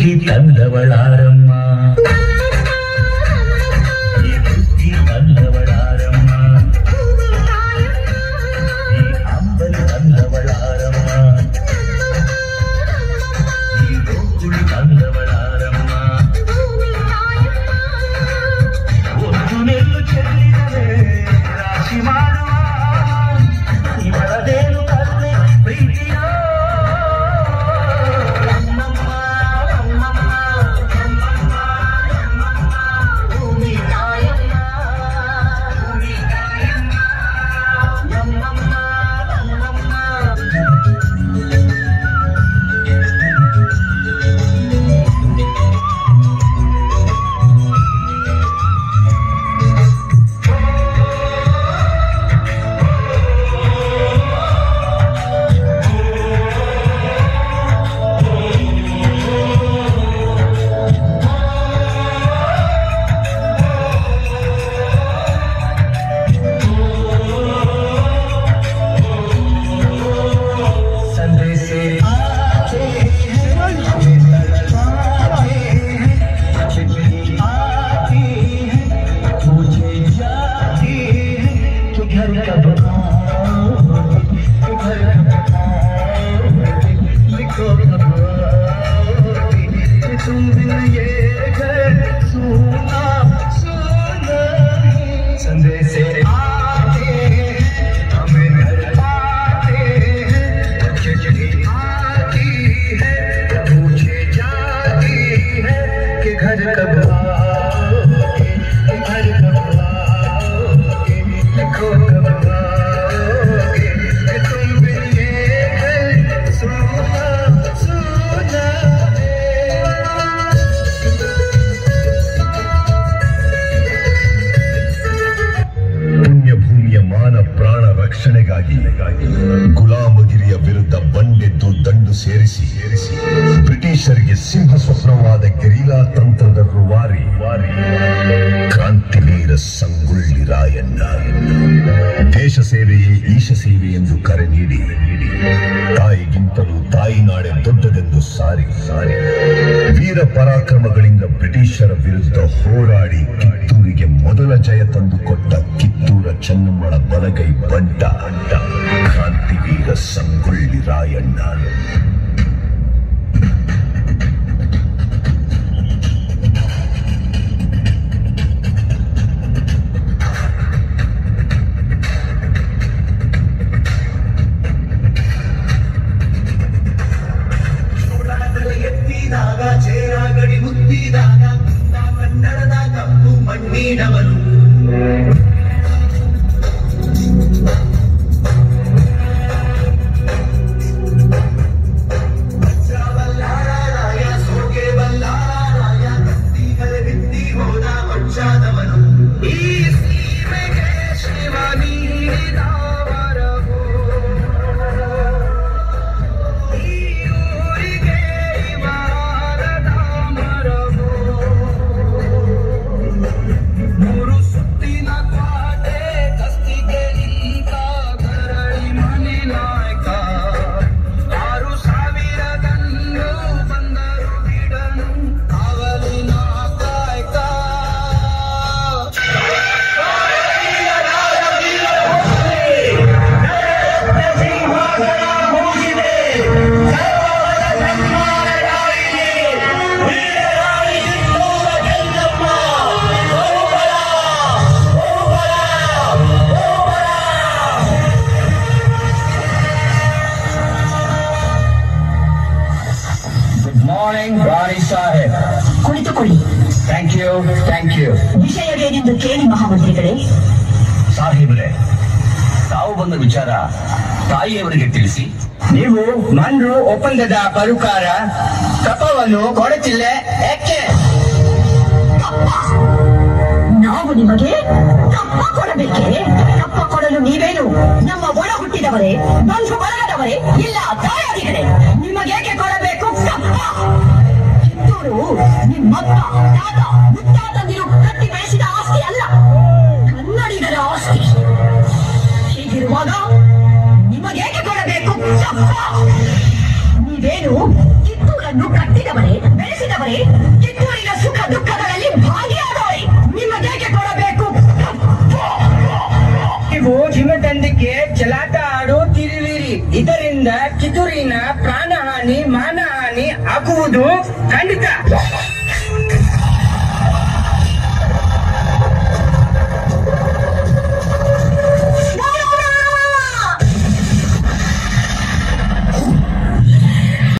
ಹುಡುಗಿ ತಂದವಳಾರಮ್ಮ ಈ ಹುಡುಗಿ ತಂದವಳಾರಮ್ಮ ಈ ಅಂಬಲು ತಂದವಳಾರಮ್ಮ ಈ ಗೋಕುಳು ತಂದವಳಾರಮ್ಮ ಒಂದು ನೆಲ್ಲು ಚೆಲ್ಲಿದರೆ ರಾಶಿ ಮಾಡುವ ಇವಳದೇನು ಕರುಣೆ ಪ್ರೀತಿಯ ಅಮ್ಮಮ್ಮ, ಅಮ್ಮಮ್ಮ, ಅಮ್ಮಮ್ಮ, ಅಮ್ಮಮ್ಮ, ಭೂಮಿ ತಾಯಮ್ಮ, ಭೂಮಿ ತಾಯಮ್ಮ, ಅಮ್ಮಮ್ಮ, ಅಮ್ಮಮ್ಮ. संदेश से आते हैं हमें तड़पाते हैं चिट्ठी आती है पूछे जाती है कि घर कब आओगे कि घर कब आओगे लिखो कब आओगे कि तुम बिन ये घर सुना सुना है। संदेश से आते हैं हमें तड़पाते हैं चिट्ठी आती है पूछे जाती है कि घर कब आओगे कि घर कब आओगे लिखो कब आओगे कि तुम बिन ये घर सुना सुना है ಪುಣ್ಯಭೂಮಿಯ ಮಾನ ಪ್ರಾಣ ರಕ್ಷಣೆಗಾಗಿ ಗುಲಾಮಗಿರಿಯ ವಿರುದ್ಧ ಬಂಡೆದ್ದು ದಂಡು ಸೇರಿಸಿ ಸೇರಿಸಿ ಬ್ರಿಟಿಷರಿಗೆ ಸಿಂಹ ಸ್ವಪ್ನವಾದ ಗೆರಿಲಾ ತಂತ್ರದ ರೂವಾರಿ ವಾರಿ ಕ್ರಾಂತಿವೀರ ಸಂಗೊಳ್ಳಿ ರಾಯಣ್ಣ ದೇಶ ಸೇವೆಯೇ ಈಶ ಸೇವೆ ಎಂದು ಕರೆ ನೀಡಿ ತಾಯಿಗಿಂತಲೂ ತಾಯಿ ನಾಡೆ ದೊಡ್ಡದೆಂದು ಸಾರಿ ಸಾರಿ ವೀರ ಪರಾಕ್ರಮಗಳಿಂದ ಬ್ರಿಟಿಷರ ವಿರುದ್ಧ ಹೋರಾಡಿ ಕಿತ್ತೂರಿಗೆ ಮೊದಲ ಜಯ ತಂದುಕೊಟ್ಟ ಕಿತ್ತೂರ ಚೆನ್ನಮ್ಮಳ ಬಲಗೈ ಬಂಟ ಅಂಟ ಕ್ರಾಂತಿವೀರ ಸಂಗೊಳ್ಳಿ ರಾಯಣ್ಣ ತಲೆ ಎತ್ತಿದಾಗ ಚೇರಾಗಡಿ ಮುತ್ತಿದಾಗ ಕನ್ನಡದ ಕಪ್ಪು ಮಣ್ಣಿನವನು ಬಲ್ಲಾರಾಯ ಸೋಗೆ ಬಲ್ಲಾರಾಯ ಕತ್ತಿಗಳೆ ಬಿತ್ತಿ ಹೋದ ವಂಶಾದವನು ಈ ಸೀಮೆಗೆ ಶಿವ ನೀಡಿದವರವು ಈ ಊರಿಗೆ ಇವಾರದ ಮರವು ಮೂರು ಸುತ್ತಿನ ಕ್ವಾಟೆ ಕಸ್ತಿಗೆ ನಿಂತ ಕರಳಿ ಮನೆ ನಾಯಕ ಆರು ಸಾವಿರದಂದು ಬಂದರು ಬಿಡನು ಕಾವಲಿನ ಕಾಯಕ ಗುಡ್ ಮಾರ್ನಿಂಗ್ ರಾಣಿ ಸಾಹೇಬ್ ಕುಳಿತುಕೊಳ್ಳಿ ಥ್ಯಾಂಕ್ ಯು ಥ್ಯಾಂಕ್ ಯು ವಿಷಯವೇನೆಂದು ಕೇಳಿ ಮಹಾಮಂತ್ರಿಗಳೇ ಸಾಹೇಬ್ರೆ ತಾವು ಬಂದ ವಿಚಾರ ತಾಯಿಯವರಿಗೆ ತಿಳಿಸಿ ನೀವು ಮನ್ರು ಒಪ್ಪಂದದ ಪರುಕಾರ ಕಪ್ಪವನ್ನು ಕೊಡುತ್ತಿಲ್ಲ ಯಾಕೆ ನಾವು ನಿಮಗೆ ಕಪ್ಪ ಕೊಡಬೇಕೆ ಕಪ್ಪ ಕೊಡಲು ನೀವೇನು ನಮ್ಮ ಒಳ ಹುಟ್ಟಿದವರೇ ಬಂಧು ಬಳಗದವರೇ ಇಲ್ಲ ತಾಯಾದಿಗಳೇ ನಿಮಗೇಕೆ ಕೊಡಬೇಕು ಕಪ್ಪ ಕಿತ್ತೂರು ನಿಮ್ಮಪ್ಪ ತಾತ ಮುತ್ತಾತಂದಿರು ಕಟ್ಟಿ ಬೆಳೆಸಿದ ಆಸ್ತಿ ಅಲ್ಲ ಕನ್ನಡಿಗರ ಆಸ್ತಿ ಹೀಗಿರುವಾಗ ನಿಮಗೇಕೆ ಕೊಡಬೇಕು ಕಪ್ಪ ನೀವೇನು ಕಿತ್ತೂರನ್ನು ಕಟ್ಟಿದವರೇ ಬೆಳೆಸಿದವರೇ ಕಿತ್ತೂರಿನ ಸುಖ ದುಃಖಗಳಲ್ಲಿ ಭಾಗಿಯಾದವರೇ ನಿಮಗೇಕೆ ಕೊಡಬೇಕು ನೀವು ಹಿಮದಂಡಿಗೆ ಚಲಾಟ ಆಡುತ್ತಿರುವಿರಿ ಇದರಿಂದ ಕಿತ್ತೂರಿನ ಪ್ರಾಣಹಾನಿ ಮಾನಹಾನಿ ಆಗುವುದು ಖಂಡಿತ